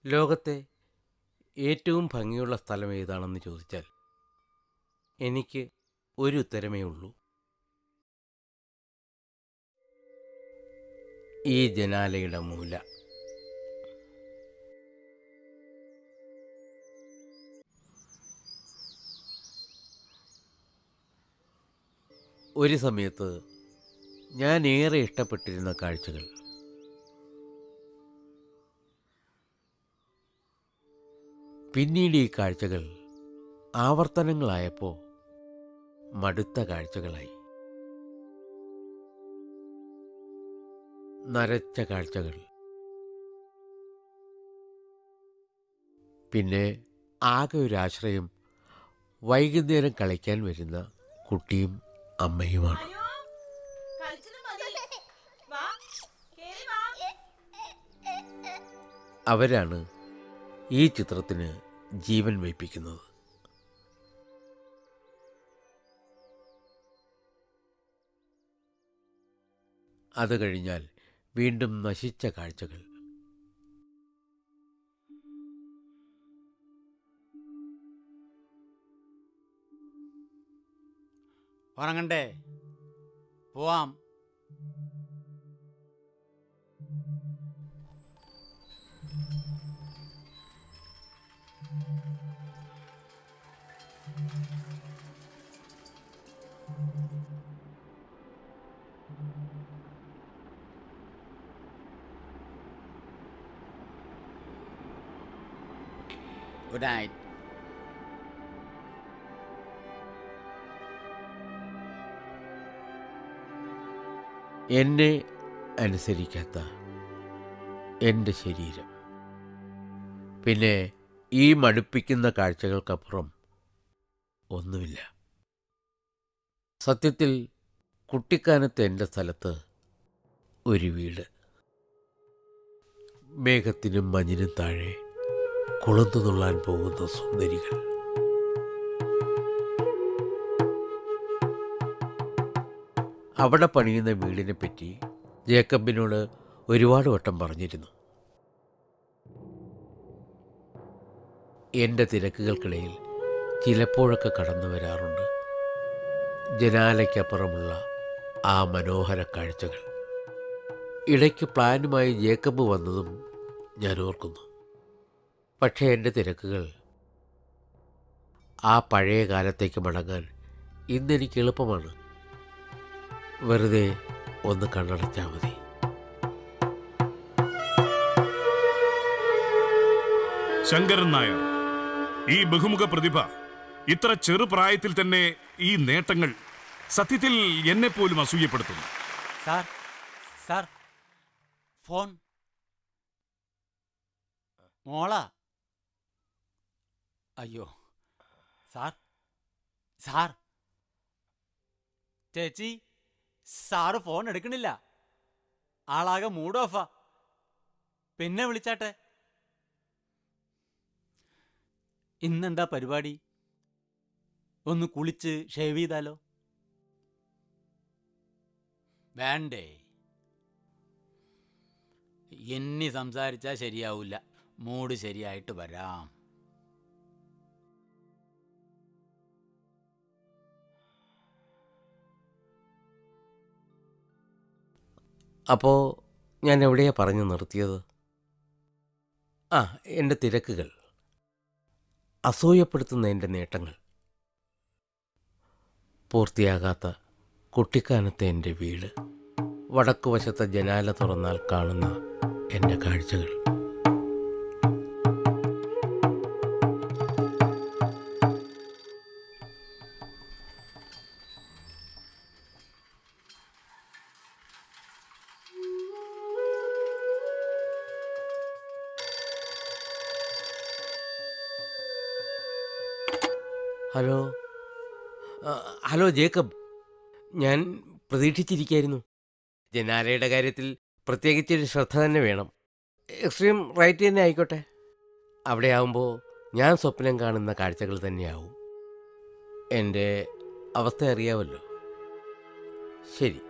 ലോകത്തെ ഏറ്റവും ഭംഗിയുള്ള സ്ഥലം ഏതാണെന്ന് ചോദിച്ചാൽ എനിക്ക് ഒരു ഉത്തരമേ ഉള്ളൂ ഈ ജനാലയുടെ മൂല ഒരു സമയത്ത് ഞാൻ ഏറെ ഇഷ്ടപ്പെട്ടിരുന്ന കാഴ്ചകൾ പിന്നീട് ഈ കാഴ്ചകൾ ആവർത്തനങ്ങളായപ്പോൾ മടുത്ത കാഴ്ചകളായി നരച്ച കാഴ്ചകൾ പിന്നെ ആകെ ഒരു ആശ്രയം വൈകുന്നേരം കളിക്കാൻ വരുന്ന കുട്ടിയും അമ്മയുമാണ് അയ്യോ, കളിച്ചത് മതി. വാ, കേറി വാ. അവരാണ് ഈ ചിത്രത്തിന് ജീവൻ വയ്പ്പിക്കുന്നത് അത് കഴിഞ്ഞാൽ വീണ്ടും നശിച്ച കാഴ്ചകൾ ഉറങ്ങണ്ടേ പോവാം ഗുഡ് നൈറ്റ് എന്നെ അനുസരിക്കാത്ത എൻ്റെ ശരീരം പിന്നെ ഈ മടുപ്പിക്കുന്ന കാഴ്ചകൾക്കപ്പുറം ഒന്നുമില്ല സത്യത്തിൽ കുട്ടിക്കാനത്ത് എൻ്റെ സ്ഥലത്ത് ഒരു വീട് മേഘത്തിനും മഞ്ഞിനും താഴെ കുളത്തു തുള്ളാൻ പോകുന്ന സുന്ദരികൾ അവിടെ പണിയുന്ന വീടിനെ പറ്റി ജേക്കബിനോട് ഒരുപാട് വട്ടം പറഞ്ഞിരുന്നു എൻ്റെ തിരക്കുകൾക്കിടയിൽ ചിലപ്പോഴൊക്കെ കടന്നു വരാറുണ്ട് ജനാലയ്ക്കപ്പുറമുള്ള ആ മനോഹര കാഴ്ചകൾ ഇടയ്ക്ക് പ്ലാനുമായി ജേക്കബ് വന്നതും ഞാൻ ഓർക്കുന്നു പക്ഷേ എൻ്റെ തിരക്കുകൾ ആ പഴയ കാലത്തേക്ക് മടങ്ങാൻ ഇന്നെനിക്ക് എളുപ്പമാണ് വെറുതെ ഒന്ന് കണ്ണടച്ചാൽ മതി ശങ്കരൻ നായർ ഈ ബഹുമുഖ പ്രതിഭ ഇത്ര ചെറുപ്രായത്തിൽ തന്നെ ഈ നേട്ടങ്ങൾ സത്യത്തിൽ എന്നെ പോലും അസൂയപ്പെടുത്തുന്നു സാർ സാർ ഫോൺ മോളാ അയ്യോ സാർ സാർ ചേച്ചി സാറ് ഫോൺ എടുക്കണില്ല ആളാകെ മൂഡ് ഓഫാ പിന്നെ വിളിച്ചാട്ടെ ഇന്നെന്താ പരിപാടി ഒന്ന് കുളിച്ച് ഷേവ് ചെയ്താലോ വേണ്ടേ എന്നി സംസാരിച്ചാൽ ശരിയാവില്ല മൂഡ് ശരിയായിട്ട് വരാം അപ്പോൾ ഞാൻ എവിടെയാ പറഞ്ഞു നിർത്തിയത് ആ എൻ്റെ തിരക്കുകൾ അസൂയപ്പെടുത്തുന്ന എൻ്റെ നേട്ടങ്ങൾ പൂർത്തിയാകാത്ത കുട്ടിക്കാനത്തെ എൻ്റെ വീട് വടക്കുവശത്തെ ജനാല തുറന്നാൽ കാണുന്ന എൻ്റെ കാഴ്ചകൾ ഹലോ ആ, ഹലോ ജേക്കബ് ഞാൻ പ്രതീക്ഷിച്ചിരിക്കായിരുന്നു ജനാലയുടെ കാര്യത്തിൽ പ്രത്യേകിച്ചൊരു ശ്രദ്ധ തന്നെ വേണം എക്സ്ട്രീം റൈറ്റ് തന്നെ ആയിക്കോട്ടെ അവിടെ ആവുമ്പോൾ ഞാൻ സ്വപ്നം കാണുന്ന കാഴ്ചകൾ തന്നെയാവും എൻ്റെ അവസ്ഥ അറിയാമല്ലോ ശരി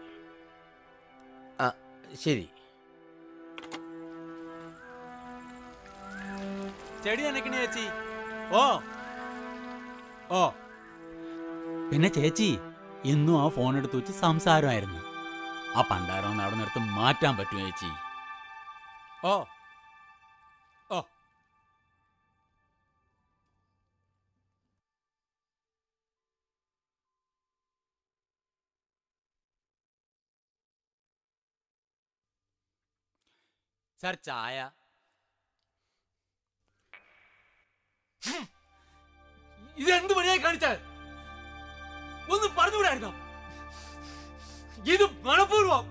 ആ ശരി ചെടി നനക്കണേ ചേച്ചി ഓ ഓ പിന്നെ ചേച്ചി എന്നും ആ ഫോൺ എടുത്ത് വെച്ച് സംസാരമായിരുന്നു ആ പണ്ടാരം ഒന്ന് അവിടെ നിർത്ത് മാറ്റാൻ പറ്റുമോ ചേച്ചി ഓ ഓ സാർ ചായ ഇതെന്ത് പണിയായി കാണിച്ചാൽ ഒന്ന് പറഞ്ഞുകൂടായിരുന്നോ ഇത് മനഃപൂർവം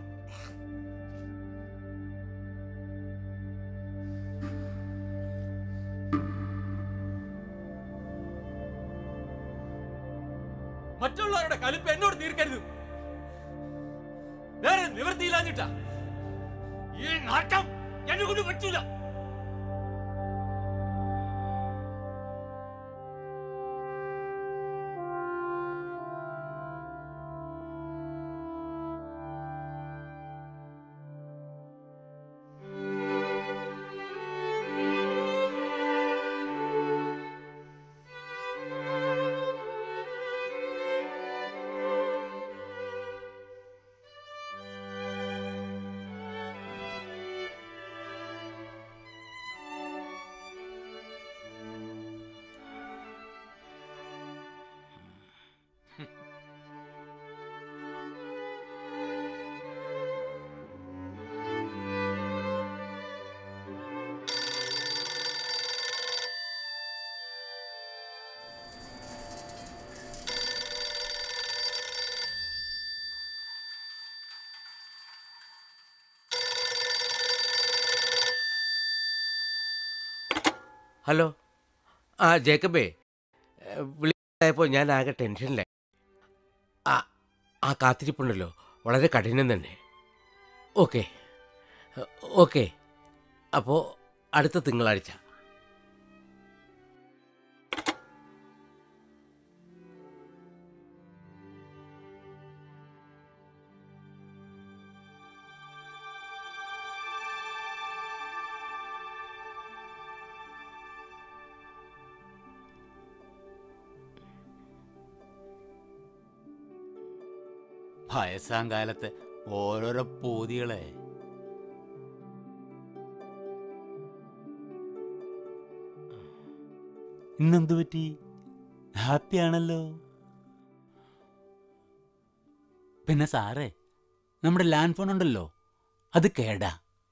മറ്റുള്ളവരുടെ കലിപ്പ് എന്നോട് തീർക്കരുത് വേറെ നിവൃത്തിയില്ലാഞ്ഞിട്ടാ ഈ നാട്ടം എന്നെ കൊണ്ട് പറ്റൂല ഹലോ ആ ജേക്കബേ വിളിച്ചപ്പോൾ ഞാൻ ആകെ ടെൻഷനിലായി ആ ആ കാത്തിരിപ്പുണ്ടല്ലോ വളരെ കഠിനം തന്നെ ഓക്കെ ഓക്കെ അപ്പോൾ അടുത്ത തിങ്കളാഴ്ച വയസ്സാം കാലത്ത് ഓരോരോ പൂതികളെ ഇന്നെന്തു പറ്റി ഹാപ്പി ആണല്ലോ പിന്നെ സാറേ നമ്മുടെ ലാൻഡ് ഫോൺ ഉണ്ടല്ലോ അത് കേടാ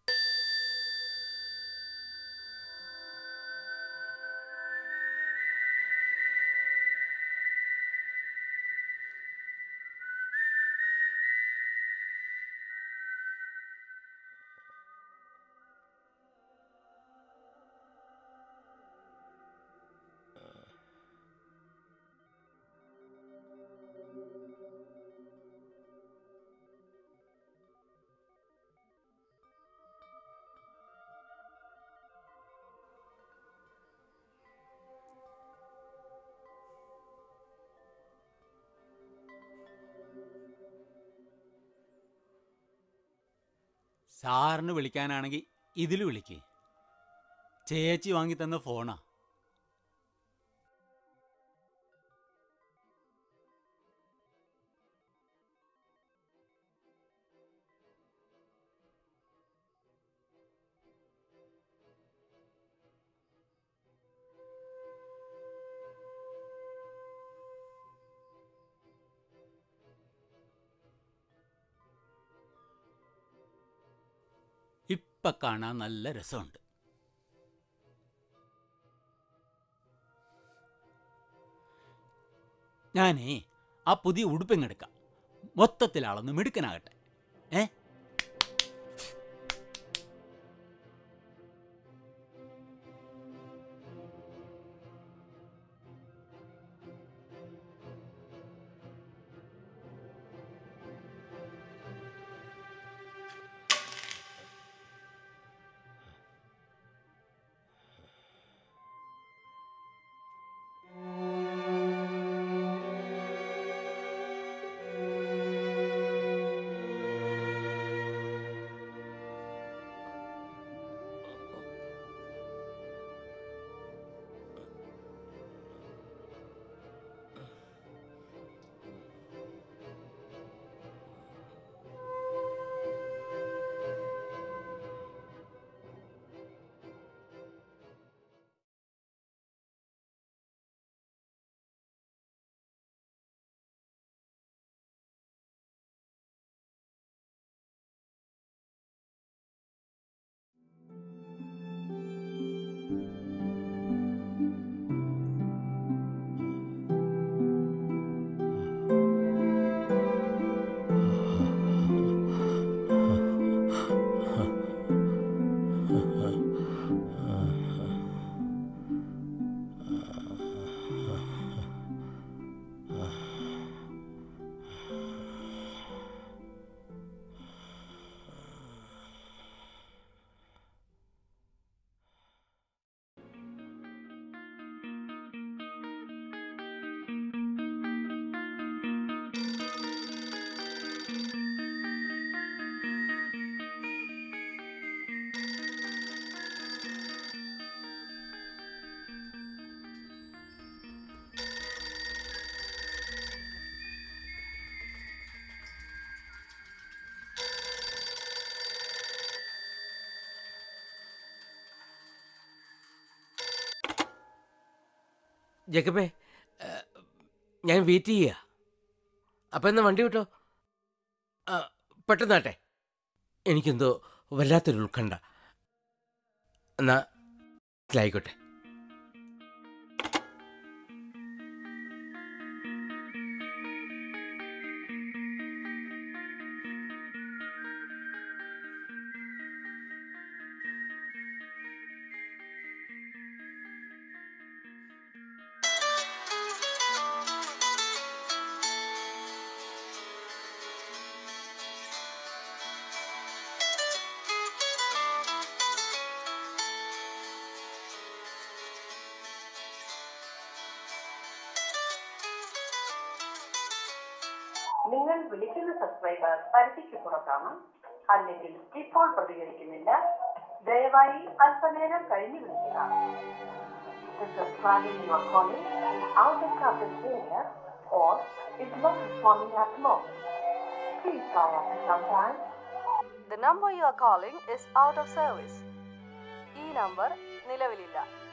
സാറിന് വിളിക്കാനാണെങ്കിൽ ഇതിൽ വിളിക്ക് ചേച്ചി വാങ്ങി തന്ന ഫോണാ ഇപ്പൊ കാണാൻ നല്ല രസമുണ്ട് ഞാനേ ആ പുതിയ ഉടുപ്പിങ്ങെടുക്കാം മൊത്തത്തിൽ അളന്ന് മിടുക്കനാകട്ടെ ഏ ജക്കബേ ഏ, ഞാൻ വെയിറ്റ് ചെയ്യുക അപ്പം എന്നാ വണ്ടി വിട്ടോ ആ, പെട്ടെന്നാട്ടെ എനിക്കെന്തോ വല്ലാത്തൊരു ഉത്കണ്ഠ എന്നാ ആയിക്കോട്ടെ നിങ്ങൾ വിളിക്കുന്ന സബ്സ്ക്രൈബർ പരിധിക്ക് പുറത്താണ് അല്ലെങ്കിൽ ഇപ്പോൾ പ്രതികരിക്കുന്നില്ല ദയവായി അല്പനേരം കഴിഞ്ഞു വിളിക്കുക The subscriber you are calling is out of coverage area or is not responding at the moment. Please try after some time. The number you are calling is out of service. ഈ number നിലവിലില്ല